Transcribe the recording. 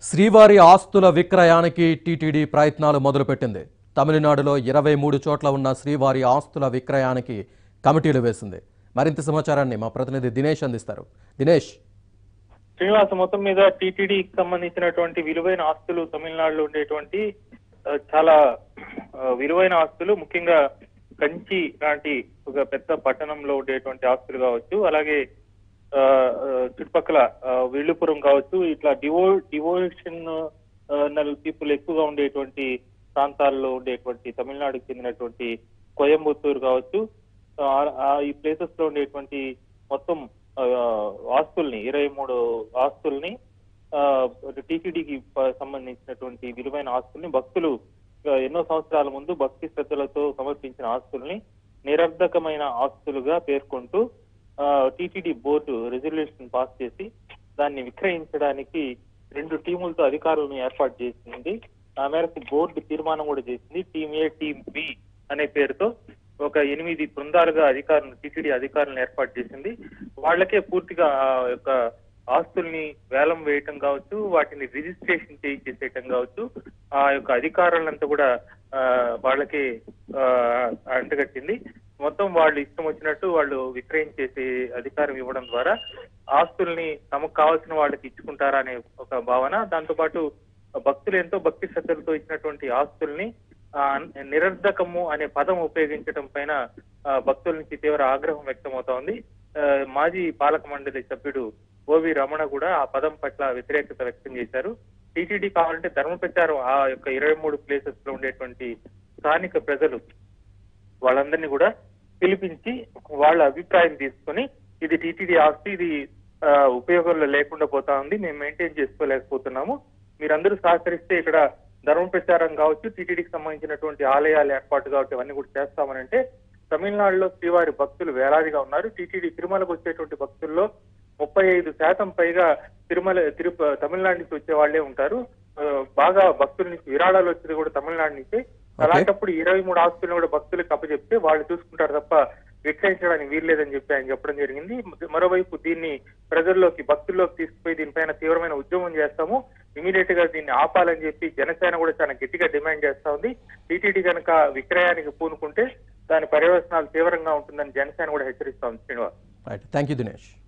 శ్రీవారి ఆస్తుల విక్రయానికి టీటీడీ ప్రయత్నాలు మొదలుపెట్టింది తమిళనాడులో ఇరవై మూడు చోట్ల ఉన్న శ్రీవారి ఆస్తుల విక్రయానికి కమిటీలు వేసింది మరింత సమాచారాన్ని మా ప్రతినిధి దినేష్ అందిస్తారు దినేష్ శ్రీనివాస మొత్తం మీద టీటీడీకి సంబంధించినటువంటి విలువైన ఆస్తులు తమిళనాడులో ఉండేటువంటి ఆ, చాలా ఆ, విలువైన ఆస్తులు ముఖ్యంగా కంచి లాంటి ఒక పెద్ద పట్టణంలో ఉండేటువంటి ఆస్తులు కావచ్చు అలాగే ఆ, ఆ, చుట్టుపక్కల ఆ, విల్లుపురం కావచ్చు ఇట్లా డివో డివోషన్ నల్ పీపుల్ ఎక్కువగా ఉండేటువంటి ప్రాంతాల్లో ఉండేటువంటి తమిళనాడుకు చెందినటువంటి కోయంబత్తూరు కావచ్చు ఆ, ఆ, ఈ ప్లేసెస్ లో ఉండేటువంటి మొత్తం ఆ, ఆస్తుల్ని ఇరవై మూడు ఆస్తుల్ని టీటీడీకి సంబంధించినటువంటి విలువైన ఆస్తుల్ని భక్తులు ఆ, ఎన్నో సంవత్సరాల ముందు భక్తి శ్రద్ధలతో సమర్పించిన ఆస్తుల్ని నిరర్ధకమైన ఆస్తులుగా పేర్కొంటూ టీటీడీ బోర్డు రెజల్యూషన్ పాస్ చేసి దాన్ని విక్రయించడానికి రెండు టీములతో అధికారులను ఏర్పాటు చేసింది ఆ మేరకు బోర్డు తీర్మానం కూడా చేసింది టీమ్ ఏ టీమ్ బి అనే పేరుతో ఒక ఎనిమిది బృందాలుగా అధికారులు టీటీడీ అధికారులను ఏర్పాటు చేసింది వాళ్ళకే పూర్తిగా ఆ యొక్క ఆస్తుల్ని వేలం వేయటం కావచ్చు వాటిని రిజిస్ట్రేషన్ చేయించేసేయటం కావచ్చు ఆ యొక్క అధికారులంతా కూడా ఆ, వాళ్ళకి ఆ, అంటగట్టింది మొత్తం వాళ్ళు ఇష్టం వచ్చినట్టు వాళ్ళు విక్రయించేసే అధికారం ఇవ్వడం ద్వారా ఆస్తుల్ని తమకు కావాల్సిన వాళ్ళకి ఇచ్చుకుంటారా అనే ఒక భావన దాంతోపాటు భక్తులు ఎంతో భక్తి శ్రద్ధలతో ఇచ్చినటువంటి ఆస్తుల్ని ఆ, నిరర్ధకము అనే పదం ఉపయోగించడం పైన ఆ, భక్తుల నుంచి తీవ్ర ఆగ్రహం వ్యక్తమవుతోంది ఆ, మాజీ పాలక మండలి సభ్యుడు ఓవి రమణ కూడా ఆ పదం పట్ల వ్యతిరేకత వ్యక్తం చేశారు టీటీడీ కావాలంటే ధర్మ ప్రచారం ఆ యొక్క ఇరవై మూడు ప్లేసెస్ లో ఉండేటువంటి స్థానిక ప్రజలు వాళ్ళందరినీ కూడా పిలిపించి వాళ్ళ అభిప్రాయం తీసుకొని ఇది టీటీడీ ఆస్తి ఇది ఆ, ఉపయోగంలో లేకుండా పోతా ఉంది మేము మెయింటైన్ చేసుకోలేకపోతున్నాము మీరందరూ సహకరిస్తే ఇక్కడ ధర్మ ప్రచారం కావచ్చు టీటీడీకి సంబంధించినటువంటి ఆలయాల ఏర్పాటు కావచ్చు ఇవన్నీ కూడా చేస్తామని అంటే తమిళనాడులో శ్రీవారి భక్తులు వేలాదిగా ఉన్నారు టీటీడీ తిరుమలకు వచ్చేటువంటి భక్తుల్లో ముప్పై ఐదు శాతం పైగా తిరుమల తిరుప తమిళనాడు నుంచి వచ్చే వాళ్ళే ఉంటారు ఆ, బాగా భక్తుల నుంచి విరాళాలు వచ్చేది కూడా తమిళనాడు నుంచి అలాంటప్పుడు ఇరవై మూడు ఆస్తులను కూడా భక్తులకు అప్పచెప్తే వాళ్ళు చూసుకుంటారు తప్ప విక్రయించడానికి వీల్లేదని చెప్పి ఆయన చెప్పడం జరిగింది మరోవైపు దీన్ని ప్రజల్లోకి భక్తుల్లోకి తీసుకుపోయి దీనిపైన తీవ్రమైన ఉద్యమం చేస్తాము ఇమీడియట్ గా దీన్ని ఆపాలని చెప్పి జనసేన కూడా చాలా గట్టిగా డిమాండ్ చేస్తా ఉంది టీటీడీ కనుక విక్రయానికి పూనుకుంటే దాని పర్యవసనాలు తీవ్రంగా ఉంటుందని జనసేన కూడా హెచ్చరిస్తా ఉంది Srinivas right thank you Dinesh